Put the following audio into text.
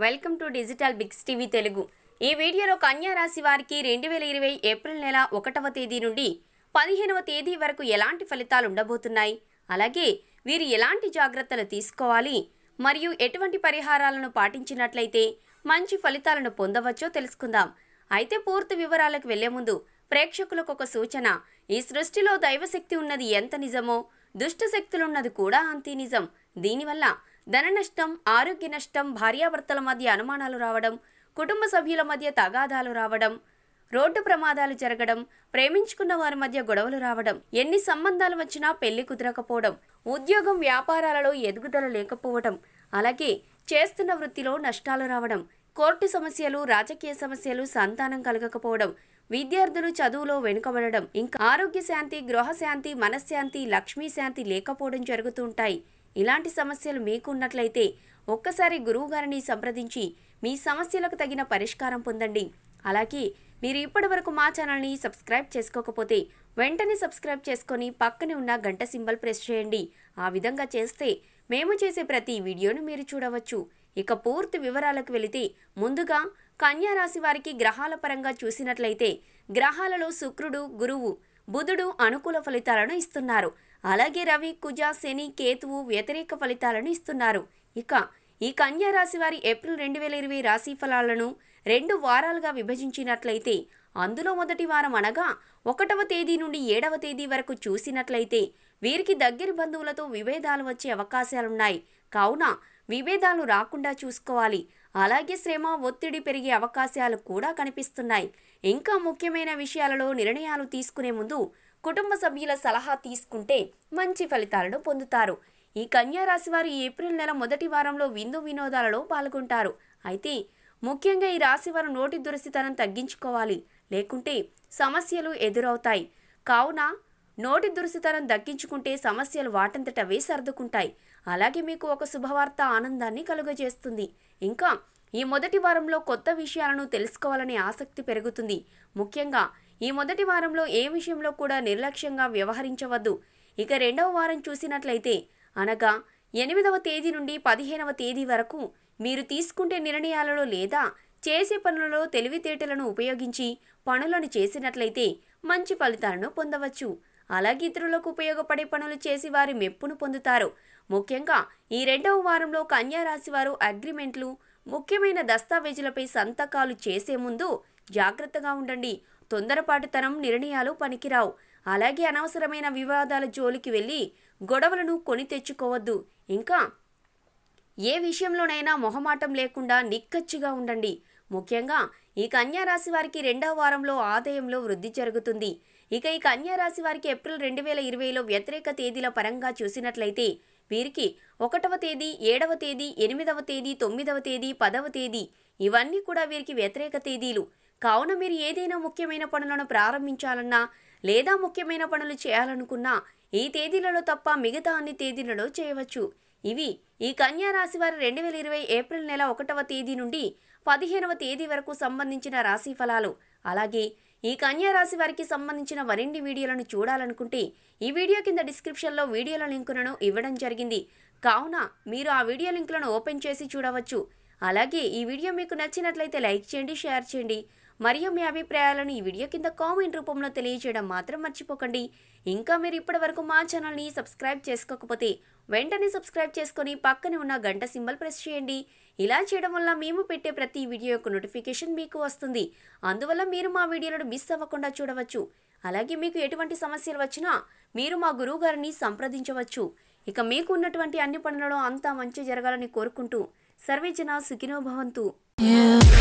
welcome to digital Biggs TV Telugu ఈ వీడియోలో కన్యా రాశి వారికి రెండు వేల ఇరవై ఏప్రిల్ నెల ఒకటవ తేదీ నుండి పదిహేనవ తేదీ వరకు ఎలాంటి ఫలితాలు ఉండబోతున్నాయి అలాగే వీరు ఎలాంటి జాగ్రత్తలు తీసుకోవాలి మరియు ఎటువంటి పరిహారాలను పాటించినట్లయితే మంచి ఫలితాలను పొందవచ్చో తెలుసుకుందాం అయితే పూర్తి వివరాలకు వెళ్లే ముందు ప్రేక్షకులకు ఒక సూచన ఈ సృష్టిలో దైవశక్తి ఉన్నది ఎంత నిజమో దుష్ట శక్తులున్నది కూడా అంతే నిజం దీనివల్ల ధన నష్టం ఆరోగ్య నష్టం భార్యాభర్తల మధ్య అనుమానాలు రావడం కుటుంబ సభ్యుల మధ్య తగాదాలు రావడం రోడ్డు ప్రమాదాలు జరగడం ప్రేమించుకున్న వారి మధ్య గొడవలు రావడం ఎన్ని సంబంధాలు వచ్చినా పెళ్లి కుదరకపోవడం ఉద్యోగం వ్యాపారాలలో ఎదుగుదల లేకపోవడం అలాగే చేస్తున్న వృత్తిలో నష్టాలు రావడం కోర్టు సమస్యలు రాజకీయ సమస్యలు సంతానం కలగకపోవడం విద్యార్థులు చదువులో వెనుకబడడం ఇంకా ఆరోగ్య శాంతి గృహ శాంతి మనశ్శాంతి లక్ష్మీ శాంతి లేకపోవడం జరుగుతూ ఉంటాయి ఇలాంటి సమస్యలు మీకున్నట్లయితే ఒక్కసారి గురువు గారిని సంప్రదించి మీ సమస్యలకు తగిన పరిష్కారం పొందండి అలాగే మీరు ఇప్పటి వరకు మా ఛానల్ని సబ్స్క్రైబ్ చేసుకోకపోతే వెంటనే సబ్స్క్రైబ్ చేసుకొని పక్కనే ఉన్న గంట సింబల్ ప్రెస్ చేయండి ఆ విధంగా చేస్తే మేము చేసే ప్రతి వీడియోను మీరు చూడవచ్చు ఇక పూర్తి వివరాలకు వెళితే ముందుగా కన్యా రాశి వారికి గ్రహాల పరంగా చూసినట్లయితే గ్రహాలలో శుక్రుడు గురువు బుధుడు అనుకూల ఫలితాలను ఇస్తున్నారు అలాగే రవి కుజ శని కేతువు వ్యతిరేక ఫలితాలను ఇస్తున్నారు ఇక ఈ కన్యా రాశి వారి ఏప్రిల్ రెండు వేల ఇరవై రాశి ఫలాలను రెండు వారాలుగా విభజించినట్లయితే అందులో మొదటి వారం అనగా ఒకటవ తేదీ నుండి ఏడవ తేదీ వరకు చూసినట్లయితే వీరికి దగ్గరి బంధువులతో విభేదాలు వచ్చే అవకాశాలున్నాయి కావున విభేదాలు రాకుండా చూసుకోవాలి అలాగే శ్రమ ఒత్తిడి పెరిగే అవకాశాలు కూడా కనిపిస్తున్నాయి ఇంకా ముఖ్యమైన విషయాలలో నిర్ణయాలు తీసుకునే ముందు కుటుంబ సభ్యుల సలహా తీసుకుంటే మంచి ఫలితాలను పొందుతారు ఈ కన్యా రాశి వారు ఈ ఏప్రిల్ నెల మొదటి వారంలో విందు వినోదాలలో పాల్గొంటారు అయితే ముఖ్యంగా ఈ రాశి వారు నోటి దురసితనం తగ్గించుకోవాలి లేకుంటే సమస్యలు ఎదురవుతాయి కావున నోటి దురసితనం దక్కించుకుంటే సమస్యలు వాటంతటవే సర్దుకుంటాయి అలాగే మీకు ఒక శుభవార్త ఆనందాన్ని కలుగజేస్తుంది ఇంకా ఈ మొదటి వారంలో కొత్త విషయాలను తెలుసుకోవాలనే ఆసక్తి పెరుగుతుంది ముఖ్యంగా ఈ మొదటి వారంలో ఏ విషయంలో కూడా నిర్లక్ష్యంగా వ్యవహరించవద్దు ఇక రెండవ వారం చూసినట్లయితే అనగా ఎనిమిదవ తేదీ నుండి పదిహేనవ తేదీ వరకు మీరు తీసుకుంటే నిర్ణయాలలో లేదా చేసే పనులలో తెలివితేటలను ఉపయోగించి పనులను చేసినట్లయితే మంచి ఫలితాలను పొందవచ్చు అలాగే ఇతరులకు ఉపయోగపడే పనులు చేసి వారి మెప్పును పొందుతారు ముఖ్యంగా ఈ రెండవ వారంలో కన్యా రాశి వారు అగ్రిమెంట్లు ముఖ్యమైన దస్తావేజులపై సంతకాలు చేసే ముందు జాగ్రత్తగా ఉండండి తొందరపాటుతనం నిర్ణయాలు పనికిరావు అలాగే అనవసరమైన వివాదాల జోలికి వెళ్ళి గొడవలను కొని తెచ్చుకోవద్దు ఇంకా ఏ విషయంలోనైనా మొహమాటం లేకుండా నిక్కచ్చిగా ఉండండి ముఖ్యంగా ఈ కన్యా రాశి వారికి రెండవ వారంలో ఆదాయంలో వృద్ధి జరుగుతుంది ఇక ఈ కన్యా రాశి వారికి ఏప్రిల్ రెండు వేల ఇరవైలో వ్యతిరేక తేదీల పరంగా చూసినట్లయితే వీరికి ఒకటవ తేదీ ఏడవ తేదీ ఎనిమిదవ తేదీ తొమ్మిదవ తేదీ పదవ తేదీ ఇవన్నీ కూడా వీరికి వ్యతిరేక తేదీలు కావున మీరు ఏదైనా ముఖ్యమైన పనులను ప్రారంభించాలన్నా లేదా ముఖ్యమైన పనులు చేయాలనుకున్నా ఈ తేదీలలో తప్ప మిగతా అన్ని తేదీలలో చేయవచ్చు ఇవి ఈ కన్యా రాశి వారి రెండు వేల ఇరవై ఏప్రిల్ నెల ఒకటవ తేదీ నుండి పదిహేనవ తేదీ వరకు సంబంధించిన రాశి ఫలాలు అలాగే ఈ కన్యా రాశి వారికి సంబంధించిన మరిన్ని వీడియోలను చూడాలనుకుంటే ఈ వీడియో కింద డిస్క్రిప్షన్లో వీడియోల లింకులను ఇవ్వడం జరిగింది కావున మీరు ఆ వీడియో లింకులను ఓపెన్ చేసి చూడవచ్చు అలాగే ఈ వీడియో మీకు నచ్చినట్లయితే లైక్ చేయండి షేర్ చేయండి మరియు మీ అభిప్రాయాలను ఈ వీడియో కింద కామెంట్ రూపంలో తెలియజేయడం మాత్రం మర్చిపోకండి ఇంకా మీరు ఇప్పటి వరకు మా ఛానల్ని సబ్స్క్రైబ్ చేసుకోకపోతే వెంటనే సబ్స్క్రైబ్ చేసుకొని పక్కనే ఉన్న గంట సింబల్ ప్రెస్ చేయండి ఇలా చేయడం వల్ల మేము పెట్టే ప్రతి వీడియో యొక్క నోటిఫికేషన్ మీకు వస్తుంది అందువల్ల మీరు మా వీడియోలను మిస్ అవ్వకుండా చూడవచ్చు అలాగే మీకు ఎటువంటి సమస్యలు వచ్చినా మీరు మా గురువు గారిని సంప్రదించవచ్చు ఇక మీకు ఉన్నటువంటి అన్ని పనులలో అంతా మంచి జరగాలని కోరుకుంటూ సర్వే జన సుఖినో భవంతు You